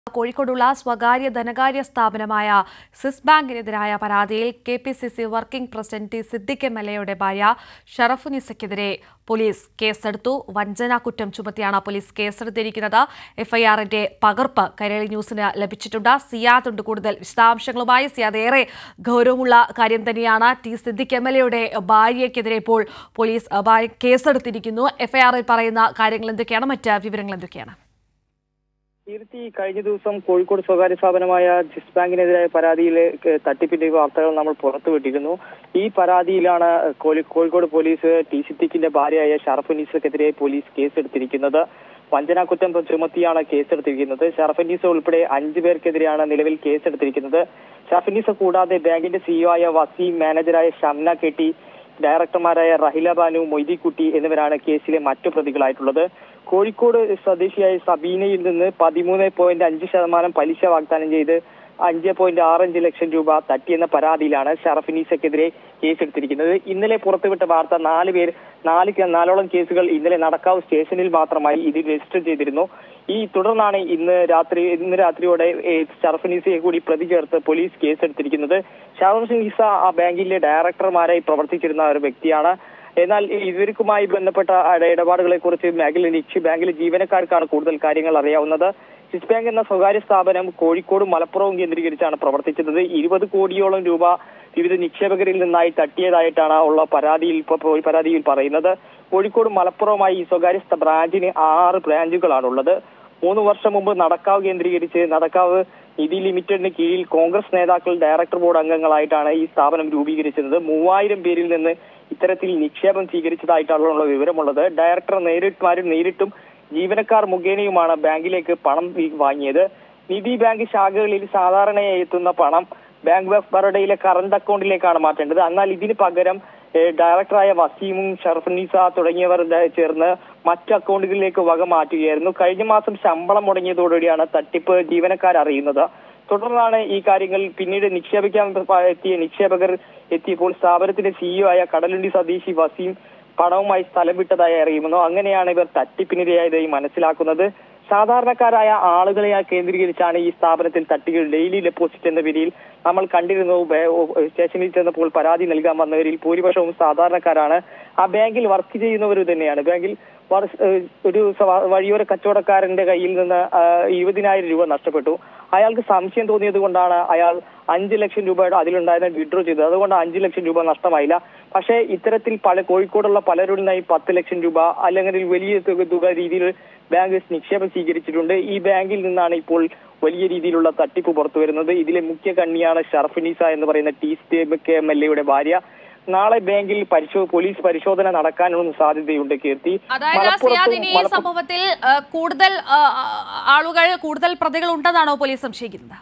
കോഴിക്കോടുള്ള സ്വകാര്യ ധനകാര്യ സ്ഥാപനമായ സിസ് ബാങ്കിനെതിരായ പരാതിയിൽ K P C C working president T Siddique M L എയുടെ ഭാര്യ ഷറഫുനിസയ്ക്കെതിരെ പോലീസ് കേസെടുത്തു വഞ്ചനാ കുറ്റം ചുമത്തിയാണ് പോലീസ് കേസെടുത്തിരിക്കുന്നത് എഫ്ഐആറിന്റെ പകർപ്പ് കൈരളി ന്യൂസിന് ലഭിച്ചിട്ടുണ്ട് സിയാദ് ഉണ്ട് കൂടുതൽ വിശദാംശങ്ങളുമായി സിയാദ് ഏറെ ഗൗരവമുള്ള കാര്യം തന്നെയാണ് ടി സിദ്ദിഖ് എം എൽ എയുടെ ഭാര്യയ്ക്കെതിരെ ഇപ്പോൾ പോലീസ് അഹ്, ഭാര്യ കേസെടുത്തിരിക്കുന്നു എഫ്ഐആറിൽ പറയുന്ന കാര്യങ്ങൾ എന്തൊക്കെയാണ് മറ്റ് വിവരങ്ങൾ എന്തൊക്കെയാണ് കീർത്തി കഴിഞ്ഞ ദിവസം കോഴിക്കോട് സ്വകാര്യ സ്ഥാപനമായ ജിസ് ബാങ്കിനെതിരായ പരാതിയിലെ ഏഹ്, തട്ടിപ്പിന്റെ വാർത്തകൾ നമ്മൾ പുറത്തുവിട്ടിരുന്നു ഈ പരാതിയിലാണ് കോഴി- കോഴിക്കോട് പോലീസ് ടി സിദ്ദിഖിന്റെ ഭാര്യയായ ഷറഫുനീസക്കെതിരെ പോലീസ് കേസെടുത്തിരിക്കുന്നത് വഞ്ചനാക്കുറ്റം ചുമത്തിയാണ് കേസെടുത്തിരിക്കുന്നത് ഷറഫുനീസ ഉൾപ്പെടെ അഞ്ചു പേർക്കെതിരെയാണ് നിലവിൽ കേസെടുത്തിരിക്കുന്നത് ഷറഫുനീസ കൂടാതെ ബാങ്കിന്റെ സിഇഒ ആയ വസീം മാനേജറായ ഷംന കെട്ടി ഡയറക്ടർമാരായ റഹില ബാനു മൊയ്തീക്കുട്ടി എന്നിവരാണ് കേസിലെ മറ്റു പ്രതികളായിട്ടുള്ളത് കോഴിക്കോട് സ്വദേശിയായ സബീനയിൽ നിന്ന് പതിമൂന്ന് പോയിന്റ് അഞ്ച് ശതമാനം പലിശ വാഗ്ദാനം ചെയ്ത് അഞ്ച് പോയിന്റ് ആറഞ്ച് ലക്ഷം രൂപ തട്ടിയെന്ന പരാതിയിലാണ് ഷറഫിനീസക്കെതിരെ കേസെടുത്തിരിക്കുന്നത് ഇന്നലെ പുറത്തുവിട്ട വാർത്ത നാല് പേർ നാല് കേ- നാലോളം കേസുകൾ ഇന്നലെ നടക്കാവ് സ്റ്റേഷനിൽ മാത്രമായി ഇതിൽ രജിസ്റ്റർ ചെയ്തിരുന്നു ഈ തുടർന്നാണ് ഇന്ന് രാത്രി ഇന്ന് രാത്രിയോടെ ഏഹ്, ഷറഫിനീസയെ കൂടി പ്രതി ചേർത്ത് പോലീസ് കേസെടുത്തിരിക്കുന്നത് ഷറഫിനീസ ആ ബാങ്കിലെ ഡയറക്ടർമാരായി പ്രവർത്തിച്ചിരുന്ന ഒരു വ്യക്തിയാണ് എന്നാൽ ഇവർക്കുമായി ബന്ധപ്പെട്ട ഇടപാടുകളെ കുറിച്ച് ബാങ്കിലെ നിക്ഷി ബാങ്കിലെ ജീവനക്കാർക്കാണ് കൂടുതൽ കാര്യങ്ങൾ അറിയാവുന്നത് സ്വിസ് ബാങ്ക് എന്ന സ്വകാര്യ സ്ഥാപനം കോഴിക്കോടും മലപ്പുറവും കേന്ദ്രീകരിച്ചാണ് പ്രവർത്തിച്ചത് ഇരുപത് കോടിയോളം രൂപ വിവിധ നിക്ഷേപകരിൽ നിന്നായി തട്ടിയതായിട്ടാണ് ഉള്ള പരാതിയിൽ ഇപ്പൊ പോ- പരാതിയിൽ പറയുന്നത് കോഴിക്കോടും മലപ്പുറവുമായി ഈ സ്വകാര്യ സ്ഥാ- ബ്രാഞ്ചിന് ആറ് ബ്രാഞ്ചുകളാണുള്ളത് മൂന്ന് വർഷം മുമ്പ് നടക്കാവ് കേന്ദ്രീകരിച്ച് നടക്കാവ് നിധി ലിമിറ്റഡിന് കീഴിൽ കോൺഗ്രസ് നേതാക്കൾ ഡയറക്ടർ ബോർഡ് അംഗങ്ങളായിട്ടാണ് ഈ സ്ഥാപനം രൂപീകരിച്ചത് മൂവായിരം പേരിൽ നിന്ന് ഇത്തരത്തിൽ നിക്ഷേപം സ്വീകരിച്ചതായിട്ടാണുള്ള വിവരമുള്ളത് ഡയറക്ടർ നേരിട്ടുമാരും നേരിട്ടും ജീവനക്കാർ മുഖേനയുമാണ് ബാങ്കിലേക്ക് പണം വി- വാങ്ങിയത് നിധി ബാങ്ക് ശാഖകളിൽ സാധാരണയായി എത്തുന്ന പണം ബാങ്ക് ഓഫ് ബറോഡയിലെ കറണ്ട് അക്കൗണ്ടിലേക്കാണ് മാറ്റേണ്ടത് എന്നാൽ ഇതിന് പകരം ഏഹ്, ഡയറക്ടറായ വസീമും ഷർഫുനീസ തുടങ്ങിയവർ ദ- ചേർന്ന് മറ്റ് അക്കൗണ്ടുകളിലേക്ക് വക മാറ്റുകയായിരുന്നു കഴിഞ്ഞ മാസം ശമ്പളം മുടങ്ങിയതോടുകൂടിയാണ് തട്ടിപ്പ് ജീവനക്കാർ അറിയുന്നത് തുടർന്നാണ് ഈ കാര്യങ്ങൾ പിന്നീട് നിക്ഷേപിക്കാൻ പ- എത്തിയ നിക്ഷേപകർ എത്തിയപ്പോൾ സ്ഥാപനത്തിന്റെ സിഇഒ ആയ കടലുണ്ടി സ്വദേശി വസീം പണവുമായി സ്ഥലം വിട്ടതായി അറിയുന്നു അങ്ങനെയാണ് ഇവർ തട്ടിപ്പിനിരയായതായി മനസ്സിലാക്കുന്നത് സാധാരണക്കാരായ ആളുകളെ കേന്ദ്രീകരിച്ചാണ് ഈ സ്ഥാപനത്തിൽ തട്ടികൾ ഡെയിലി ഡെപ്പോസിറ്റ് എന്ന പേരിൽ നമ്മൾ കണ്ടിരുന്നു ബേ- ഓ- സ്റ്റേഷനിൽ ചെന്നപ്പോൾ പരാതി നൽകാൻ വന്നവരിൽ ഭൂരിപക്ഷവും സാധാരണക്കാരാണ് ആ ബാങ്കിൽ വർക്ക് ചെയ്യുന്നവർ തന്നെയാണ് ബാങ്കിൽ വർഷ- ഏഹ് ഒരു സവ- വഴിയോര കച്ചവടക്കാരന്റെ കയ്യിൽ നിന്ന് ആ, ഇരുപതിനായിരം രൂപ നഷ്ടപ്പെട്ടു അയാൾക്ക് സംശയം തോന്നിയത് കൊണ്ടാണ് അയാൾ അഞ്ച് ലക്ഷം രൂപയുടെ അതിലുണ്ടായിരുന്ന വിഡ്രോ ചെയ്തത് അതുകൊണ്ട് അഞ്ച് ലക്ഷം രൂപ നഷ്ടമായില്ല പക്ഷേ ഇത്തരത്തിൽ പല കോഴിക്കോടുള്ള പലരുടെ നിന്നായി പത്ത് ലക്ഷം രൂപ അല്ലെങ്കിൽ വലിയ തുക തുക രീതിയിൽ ബാങ്ക് നിക്ഷേപം സ്വീകരിച്ചിട്ടുണ്ട് ഈ ബാങ്കിൽ നിന്നാണ് ഇപ്പോൾ വലിയ രീതിയിലുള്ള തട്ടിപ്പ് പുറത്തു വരുന്നത് ഇതിലെ മുഖ്യ കണ്ണിയാണ് ഷർഫിനീസ എന്ന് പറയുന്ന ടി കെ എം എൽ എയുടെ ഭാര്യ നാളെ ബാങ്കിൽ പരിശോ പോലീസ് പരിശോധന നടക്കാനുള്ള സാധ്യതയുണ്ട് കീർത്തി അതായത് മലപ്പുറത്തും സിയാദ് ഇനി ഈ മലപ്പുറം- സംഭവത്തിൽ ആ, കൂടുതൽ ആ, ആളുകൾ കൂടുതൽ പ്രതികൾ ഉണ്ടെന്നാണോ പോലീസ് സംശയിക്കുന്നത്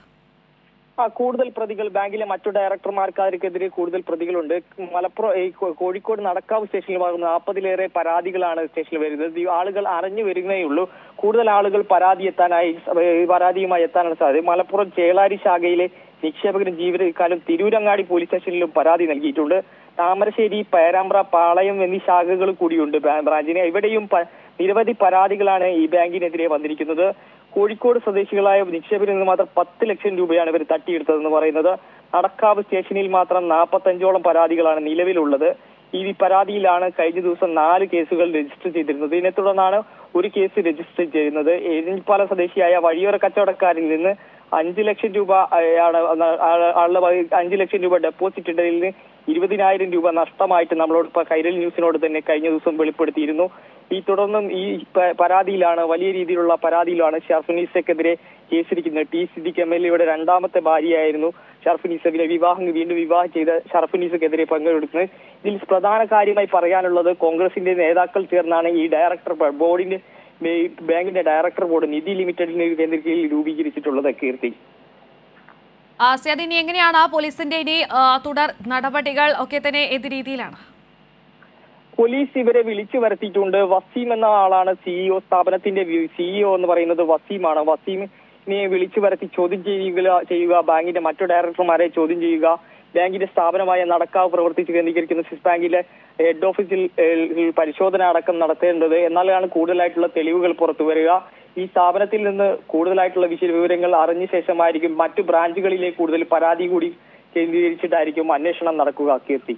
ആ കൂടുതൽ പ്രതികൾ ബാങ്കിലെ മറ്റു ഡയറക്ടർമാർക്കെതിരെ കൂടുതൽ പ്രതികളുണ്ട് മലപ്പുറം ഈ കോ- കോഴിക്കോട് നടക്കാവ് സ്റ്റേഷനിൽ ഭാഗം നാൽപ്പതിലേറെ പരാതികളാണ് സ്റ്റേഷനിൽ വരുന്നത് ഈ ആളുകൾ അറിഞ്ഞു വരുന്നേ ഉള്ളൂ കൂടുതൽ ആളുകൾ പരാതി എത്താനായി ഏഹ് പരാതിയുമായി എത്താനാണ് സാധ്യത മലപ്പുറം ചേളാരി ശാഖയിലെ നിക്ഷേപകരും ജീവനക്കാരും തിരൂരങ്ങാടി പോലീസ് സ്റ്റേഷനിലും പരാതി നൽകിയിട്ടുണ്ട് താമരശ്ശേരി പേരാമ്പ്ര പാളയം എന്നീ ശാഖകൾ കൂടിയുണ്ട് ബാ- ബ്രാഞ്ചിന് ഇവിടെയും പ- നിരവധി പരാതികളാണ് ഈ ബാങ്കിനെതിരെ വന്നിരിക്കുന്നത് കോഴിക്കോട് സ്വദേശികളായ നിക്ഷേപകരിൽ നിന്ന് മാത്രം പത്ത് ലക്ഷം രൂപയാണ് ഇവർ തട്ടിയെടുത്തതെന്ന് പറയുന്നത് നടക്കാവ് സ്റ്റേഷനിൽ മാത്രം നാൽപ്പത്തഞ്ചോളം പരാതികളാണ് നിലവിലുള്ളത് ഈ പരാതിയിലാണ് കഴിഞ്ഞ ദിവസം നാല് കേസുകൾ രജിസ്റ്റർ ചെയ്തിരുന്നത് ഇതിനെ തുടർന്നാണ് ഒരു കേസ് രജിസ്റ്റർ ചെയ്യുന്നത് എരിഞ്ഞിപ്പാല സ്വദേശിയായ വഴിയോര കച്ചവടക്കാരിൽ നിന്ന് അഞ്ച് ലക്ഷം രൂപ ആണ് ആ- ആളുടെ വക അഞ്ച് ലക്ഷം രൂപ ഡെപ്പോസിറ്റ് ഇട്ടതിൽ നിന്ന് ഇരുപതിനായിരം രൂപ നഷ്ടമായിട്ട് നമ്മളോട് ഇപ്പൊ കൈരളി ന്യൂസിനോട് തന്നെ കഴിഞ്ഞ ദിവസം വെളിപ്പെടുത്തിയിരുന്നു ഈ തുടർന്നും ഈ പ- പരാതിയിലാണ് വലിയ രീതിയിലുള്ള പരാതിയിലാണ് ഷർഫുനീസക്കെതിരെ കേസിരിക്കുന്നത് ടി സിദ്ദിഖ് എം എൽ എയുടെ രണ്ടാമത്തെ ഭാര്യയായിരുന്നു ഷർഫുനീസവിനെ വിവാഹം വീണ്ടും വിവാഹം ചെയ്ത ഷർഫുനീസക്കെതിരെ പങ്കെടുക്കുന്നത് ഇതിൽ പ്രധാന കാര്യമായി പറയാനുള്ളത് കോൺഗ്രസിന്റെ നേതാക്കൾ ചേർന്നാണ് ഈ ഡയറക്ടർ ബോർഡിന്റെ ഈ ബാങ്കിന്റെ ഡയറക്ടർ ബോർഡ് നിധി ലിമിറ്റഡിന് കേന്ദ്രീകരിൽ രൂപീകരിച്ചിട്ടുള്ളത് കീർത്തി ആ, സിയാദ് ഇനി എങ്ങനെയാണ് പോലീസിന്റെ ഇനി ആ, തുടർ നടപടികൾ ഒക്കെ തന്നെ ഏത് രീതിയിലാണ് പോലീസ് ഇവരെ വിളിച്ചു വരുത്തിയിട്ടുണ്ട് വസീം എന്ന ആളാണ് സിഇഒ സ്ഥാപനത്തിന്റെ സിഇഒ എന്ന് പറയുന്നത് വസീമാണ് വസീമിനെ വിളിച്ചു വരുത്തി ചോദ്യം ചെയ്യുക ചെയ്യുക ബാങ്കിന്റെ മറ്റു ഡയറക്ടർമാരെ ചോദ്യം ചെയ്യുക ബാങ്കിന്റെ സ്ഥാപനമായ നടക്കാവ് പ്രവർത്തിച്ച് കേന്ദ്രീകരിക്കുന്ന സ്വിസ് ബാങ്കിലെ ഹെഡ് ഓഫീസിൽ ഏഹ്, പരിശോധന അടക്കം നടത്തേണ്ടത് എന്നാലാണ് കൂടുതലായിട്ടുള്ള തെളിവുകൾ പുറത്തു വരിക ഈ സ്ഥാപനത്തിൽ നിന്ന് കൂടുതലായിട്ടുള്ള വിശദ വിവരങ്ങൾ അറിഞ്ഞ ശേഷമായിരിക്കും മറ്റു ബ്രാഞ്ചുകളിലേക്ക് കൂടുതൽ പരാതി കൂടി കേന്ദ്രീകരിച്ചിട്ടായിരിക്കും അന്വേഷണം നടക്കുക കീർത്തി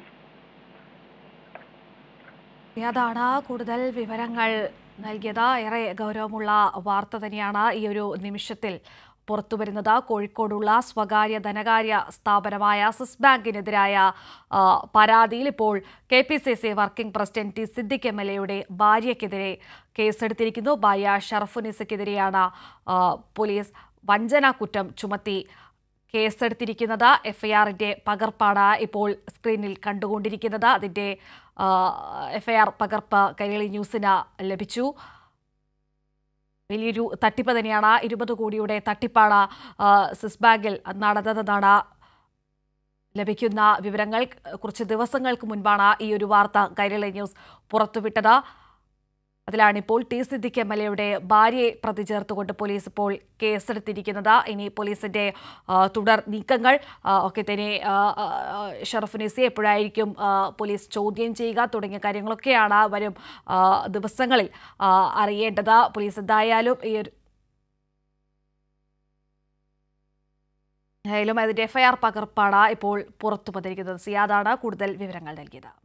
അതാണ് കൂടുതൽ വിവരങ്ങൾ നൽകിയത് ഏറെ ഗൗരവമുള്ള വാർത്ത തന്നെയാണ് ഈ ഒരു നിമിഷത്തിൽ പുറത്തു വരുന്നത് കോഴിക്കോടുള്ള സ്വകാര്യ ധനകാര്യ സ്ഥാപനമായ സ്വിസ് ബാങ്കിനെതിരായ ആ, പരാതിയിൽ ഇപ്പോൾ K P C C working president T Siddique M L എയുടെ ഭാര്യയ്ക്കെതിരെ കേസെടുത്തിരിക്കുന്നു ഭാര്യ ഷറഫുനിസയ്ക്കെതിരെയാണ് ആ, പോലീസ് വഞ്ചന കുറ്റം ചുമത്തി കേസെടുത്തിരിക്കുന്നത് എഫ്ഐആറിന്റെ പകർപ്പാണ് ഇപ്പോൾ സ്ക്രീനിൽ കണ്ടുകൊണ്ടിരിക്കുന്നത് അതിന്റെ എഫ്ഐആർ പകർപ്പ് കൈരളി ന്യൂസിന് ലഭിച്ചു വലിയൊരു തട്ടിപ്പ് തന്നെയാണ് ഇരുപത് കോടിയുടെ തട്ടിപ്പാണ് ആ, സ്വിസ് ബാങ്കിൽ നടന്നതെന്നാണ് ലഭിക്കുന്ന വിവരങ്ങൾ കുറച്ച് ദിവസങ്ങൾക്ക് മുൻപാണ് ഈ ഒരു വാർത്ത കൈരളി ന്യൂസ് പുറത്തുവിട്ടത് അതിലാണിപ്പോൾ ടി സിദ്ദിഖ് എം എൽ എയുടെ ഭാര്യയെ പ്രതി ചേർത്തുകൊണ്ട് പോലീസ് ഇപ്പോൾ കേസെടുത്തിരിക്കുന്നത് ഇനി പോലീസിന്റെ ആ, തുടർ നീക്കങ്ങൾ ആ, ഒക്കെ തന്നെ ആ, ആ, ആ, ഷറഫുനിസയെ എപ്പോഴായിരിക്കും ആ, പോലീസ് ചോദ്യം ചെയ്യുക തുടങ്ങിയ കാര്യങ്ങളൊക്കെയാണ് വരും ആ, ദിവസങ്ങളിൽ ആ, അറിയേണ്ടത് പോലീസ് എന്തായാലും ഈ ഒരു എന്തായാലും അതിന്റെ എഫ്ഐആർ പകർപ്പാണ് ഇപ്പോൾ പുറത്തു വന്നിരിക്കുന്നത് സിയാദാണ് കൂടുതൽ വിവരങ്ങൾ നൽകിയത്